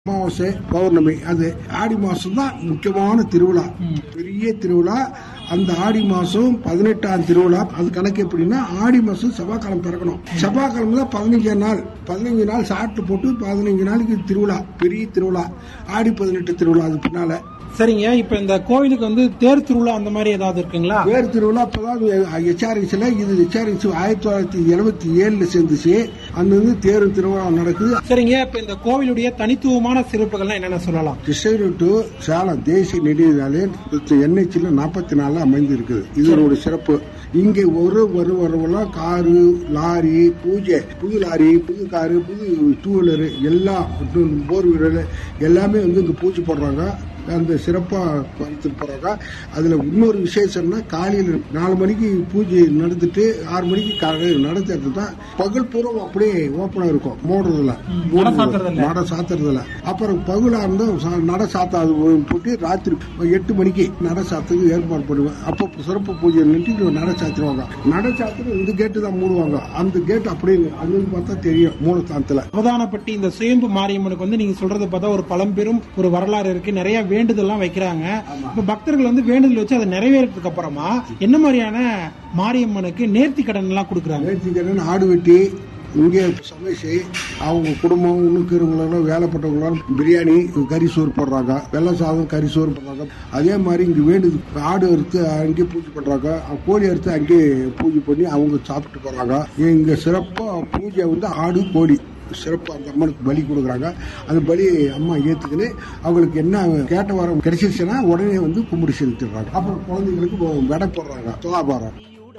அமாவாசை பௌர்ணமி அது ஆடி மாசம் தான் முக்கியமான திருவிழா பெரிய திருவிழா அந்த ஆடி மாசம் பதினெட்டாம் திருவிழா அது கணக்கு எப்படின்னா ஆடி மாசம் செவ்வாய்க்கிழமை பிறக்கணும் செவ்வாய்க்கிழமை தான் பதினஞ்சு நாள் பதினஞ்சு நாள் சாப்பிட்டு போட்டு பதினஞ்சு நாளைக்கு திருவிழா பெரிய திருவிழா ஆடி பதினெட்டு திருவிழா அது பின்னால சரிங்க இப்ப இந்த கோவிலுக்கு வந்து தேர் திருவிழா அந்த மாதிரி ஏதாவது இருக்குங்களா வேறு திருவிழா இப்பதான் ஹெச்ஆர்எஸ்ல இது ஹெச்ஆர்எஸ் ஆயிரத்தி தொள்ளாயிரத்தி எழுபத்தி ஏழுல சேர்ந்துச்சு அந்த வந்து தேர் திருவிழா நடக்குது சரிங்க இப்ப இந்த கோவிலுடைய தனித்துவமான சிறப்புகள்லாம் என்னென்ன சொல்லலாம் கிருஷ்ணகிரி டு சேலம் தேசிய நெடுஞ்சாலையில் என்ஹெச்ல நாற்பத்தி நாலு அமைந்து இருக்குது இதனோட சிறப்பு இங்கே ஒரு ஒரு வரவெல்லாம் காரு லாரி பூஜை புது லாரி புது காரு புது டூ வீலரு எல்லாம் போர் வீலர் எல்லாமே வந்து இங்க பூஜை போடுறாங்க அந்த சிறப்பா பார்த்துட்டு போறாங்க அதுல இன்னொரு விசேஷம்னா காலையில நாலு மணிக்கு பூஜை நடந்துட்டு ஆறு மணிக்கு காலையில் நடத்துறது தான் பகல் பூரம் அப்படியே ஓப்பனா இருக்கும் மூடுறதுல நட சாத்துறது இல்ல. நட சாத்துறதுல அப்புறம் பகலா இருந்தா சா- நட சாத்தாது போட்டு ராத்திரி எட்டு மணிக்கு நட சாத்துக்கு ஏற்பாடு பண்ணுவேன் அப்போ சிறப்பு பூஜை நின்று நட சாத்திடுவாங்க நட சாத்துறது இந்த கேட்டு தான் மூடுவாங்க அந்த கேட் அப்படியே அங்க பார்த்தா தெரியும் மூலத்தானத்துல அவதானப்பட்டி இந்த சுயம்பு மாரியம்மனுக்கு வந்து நீங்க சொல்றது பார்த்தா ஒரு பழம்பெரும் ஒரு வரலாறு இருக்கு நிறைய வேண்டுதல்லாம் வைக்கிறாங்க இப்ப பக்தர்கள் வந்து வேண்டுதல் வச்சு அதை நிறைவேறதுக்கு அப்புறமா என்ன மாதிரியான மாரியம்மனுக்கு நேர்த்தி கடன் எல்லாம் கொடுக்குறாங்க நேர்த்திக்கடன் ஆடு வெட்டி இங்கே சமைச்சு அவங்க குடும்பம் இன்னுக்கிறவங்களும் வேலைப்பட்டவங்களும் பிரியாணி கறி சோறு போடுறாங்க வெள்ளை சாதம் கறி சோறு போடுறாங்க அதே மாதிரி இங்கே வேண்டுது ஆடு அறுத்து அங்கேயே பூஜை பண்ணுறாங்க கோழி அறுத்து அங்கேயே பூஜை பண்ணி அவங்க சாப்பிட்டு போகிறாங்க இங்கே சிறப்பாக பூஜை வந்து ஆடு கோழி சிறப்பு அந்த அம்மனுக்கு பலி கொடுக்குறாங்க அந்த பலி அம்மா ஏத்துக்கின்னு அவங்களுக்கு என்ன கேட்ட வரம் கிடைச்சிருச்சுன்னா உடனே வந்து கும்பிடு செலுத்திடுறாங்க அப்புறம் குழந்தைங்களுக்கு விடை போடுறாங்க துலாபாரம்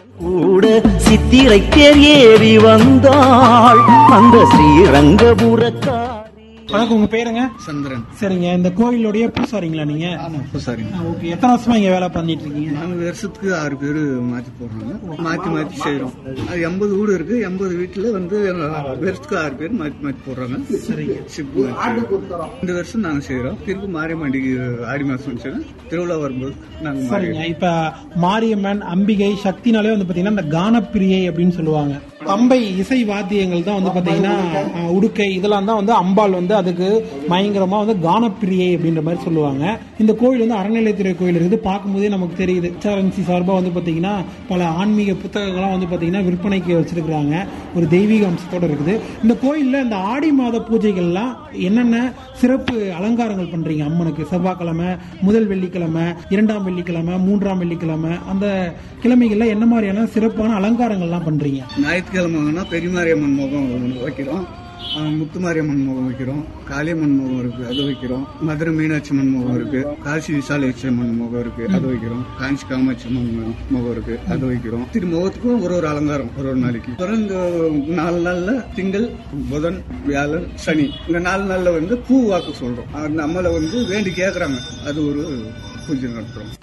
கூட சித்திரை தேர் ஏறி வந்தாள் அந்த ஸ்ரீரங்கபுரக்காரி வணக்கம் உங்க பேருங்க சந்திரன் சரிங்க இந்த கோயிலுடைய பூசாரிங்களா நீங்க ஆமா பூசாரிங்க ஓகே எத்தனை வருஷமா இங்க வேலை பண்ணிட்டு இருக்கீங்க நாங்க வருஷத்துக்கு ஆறு பேர் மாத்தி போடுறாங்க மாத்தி மாத்தி செய்யறோம் அது எண்பது வீடு இருக்கு எண்பது வீட்டுல வந்து வருஷத்துக்கு ஆறு பேர் மாத்தி மாத்தி போடுறாங்க சரிங்க ஷிஃப்ட் மாத்தி. இந்த வருஷம் நாங்க செய்யறோம் திருப்பி மாரியம்மண்டிக்கு ஆடி மாசம் வந்துச்சுன்னா திருவிழா வரும்போது நாங்க சரிங்க மாறி இப்ப மாரியம்மன் அம்பிகை சக்தினாலே வந்து பாத்தீங்கன்னா இந்த கானப்பிரியை அப்படின்னு சொல்லுவாங்க பம்பை இசை வாத்தியங்கள் தான் வந்து பாத்தீங்கன்னா அஹ், உடுக்கை இதெல்லாம் தான் வந்து அம்பாள் வந்து அதுக்கு பயங்கரமா வந்து கானப்பிரியை அப்படின்ற மாதிரி சொல்லுவாங்க இந்த கோயில் வந்து அறநிலையத்துறை கோயில் இருக்குது பார்க்கும்போதே நமக்கு தெரியுது சாரன்சி சார்பா வந்து பாத்தீங்கன்னா பல ஆன்மீக புத்தகங்கள்லாம் வந்து பாத்தீங்கன்னா விற்பனைக்கு வச்சிருக்கிறாங்க ஒரு தெய்வீக அம்சத்தோட இருக்குது இந்த கோயில்ல இந்த ஆடி மாத பூஜைகள்லாம் என்னென்ன சிறப்பு அலங்காரங்கள் பண்றீங்க அம்மனுக்கு செவ்வாய்க்கிழமை முதல் வெள்ளிக்கிழமை இரண்டாம் வெள்ளிக்கிழமை மூன்றாம் வெள்ளிக்கிழமை அந்த கிழமைகள்ல என்ன மாதிரியான சிறப்பான அலங்காரங்கள்லாம் பண்றீங்க ஞாயிற்றுக்கிழமைனா பெரியமாரியம்மன் முகம் ஒண்ணு வைக்கிறோம் ஆஹ் முத்துமாரியம்மன் முகம் வைக்கிறோம் காளியம்மன் முகம் இருக்கு அது வைக்கிறோம் மதுரை மீனாட்சி அம்மன் முகம் இருக்கு காசி விசாலேஸ்வரி அம்மன் முகம் இருக்கு அது வைக்கிறோம் காஞ்சி காமாட்சி அம்மன் மு- முகம் இருக்கு அது வைக்கிறோம் திரு முகத்துக்கும் ஒரு ஒரு அலங்காரம் ஒரு ஒரு நாளைக்கு அப்புறம் இந்த நாலு நாள்ல திங்கள் புதன் வியாழன் சனி இந்த நாலு நாள்ல வந்து பூ வாக்கு சொல்றோம் அந்த நம்மளை வந்து வேண்டி கேக்குறாங்க அது ஒரு பூஜை நடத்துறோம்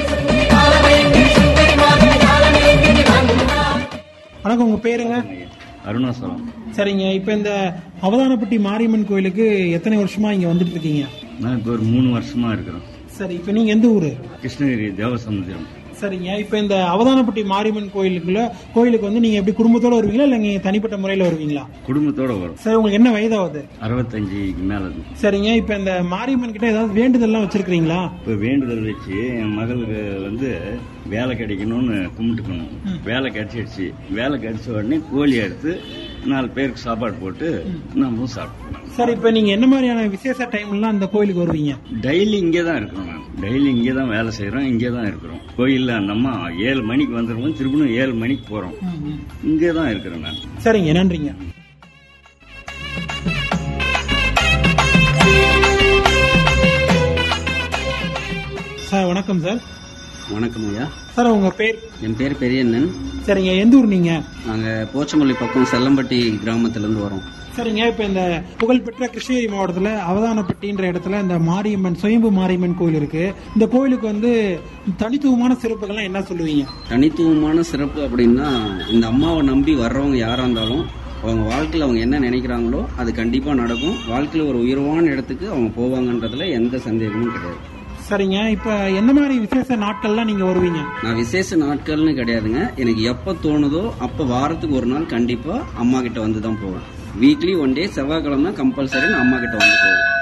வணக்கம் உங்க பேருங்க அருணாசலம் சரிங்க இப்ப இந்த அவதானப்பட்டி மாரியம்மன் கோயிலுக்கு எத்தனை வருஷமா இங்க வந்துட்டு இருக்கீங்க நான் இப்போ ஒரு மூணு வருஷமா இருக்கிறோம் சரி இப்ப நீங்க எந்த ஊரு கிருஷ்ணகிரி தேவசமுத்திரம் சரிங்க இப்ப இந்த அவதானப்பட்டி மாரியம்மன் கோயிலுக்குள்ள கோயிலுக்கு வந்து நீங்க எப்படி குடும்பத்தோட வருவீங்களா இல்ல நீங்க தனிப்பட்ட முறையில வருவீங்களா குடும்பத்தோட வரும் சரி உங்களுக்கு என்ன வயதாகுது அறுபத்தஞ்சுக்கு மேல இருக்கு. சரிங்க இப்ப இந்த மாரியம்மன் கிட்ட ஏதாவது வேண்டுதல்லாம் வச்சிருக்கீங்களா இப்ப வேண்டுதல் வச்சு என் மகளுக்கு வந்து வேலை கிடைக்கணும்னு கும்பிட்டுக்கணும் வேலை கிடைச்சிடுச்சு வேலை கிடைச்ச உடனே கோழி அறுத்து நாலு பேருக்கு சாப்பாடு போட்டு நம்மளும் சாப்பிட்டோம் சரி இப்ப நீங்க என்ன மாதிரியான விசேஷ டைம்லாம் அந்த கோயிலுக்கு வருவீங்க டெய்லி இங்கே தான் இருக்கிறோம் நான் டெய்லி இங்கே தான் வேலை செய்கிறோம் இங்கே தான் இருக்கிறோம் கோயிலில் அந்த அம்மா ஏழு மணிக்கு வந்துடுவோம் திரும்பவும் ஏழு மணிக்கு போகிறோம் இங்கே தான் இருக்கிறேன் நான் சரிங்க நன்றிங்க சார் வணக்கம் சார் வணக்கம் ஐயா சார் உங்க பேர் என் பேர் பெரியண்ணன் சரிங்க எந்த ஊர் நீங்க நாங்கள் போச்சமல்லி பக்கம் செல்லம்பட்டி கிராமத்துலேருந்து வரோம் சரிங்க இப்ப இந்த புகழ்பெற்ற கிருஷ்ணகிரி மாவட்டத்துல அவதானப்பட்டின்ற இடத்துல இந்த மாரியம்மன் சுயம்பு மாரியம்மன் கோயில் இருக்கு இந்த கோயிலுக்கு வந்து தனித்துவமான சிறப்புகள்லாம் என்ன சொல்லுவீங்க தனித்துவமான சிறப்பு அப்படின்னா இந்த அம்மாவை நம்பி வர்றவங்க யாராக இருந்தாலும் அவங்க வாழ்க்கையில் அவங்க என்ன நினைக்கிறாங்களோ அது கண்டிப்பாக நடக்கும் வாழ்க்கையில் ஒரு உயர்வான இடத்துக்கு அவங்க போவாங்கன்றதுல எந்த சந்தேகமும் கிடையாது சரிங்க இப்ப என்ன மாதிரி விசேஷ நாட்கள்லாம் நீங்க வருவீங்க நான் விசேஷ நாட்கள்னு கிடையாதுங்க எனக்கு எப்போ தோணுதோ அப்போ வாரத்துக்கு ஒரு நாள் கண்டிப்பாக அம்மா கிட்ட வந்து தான் போவேன் வீக்லி ஒன் டே செவ்வாய்க்கிழமை கம்பல்சரி நான் அம்மா கிட்ட வந்து போவேன்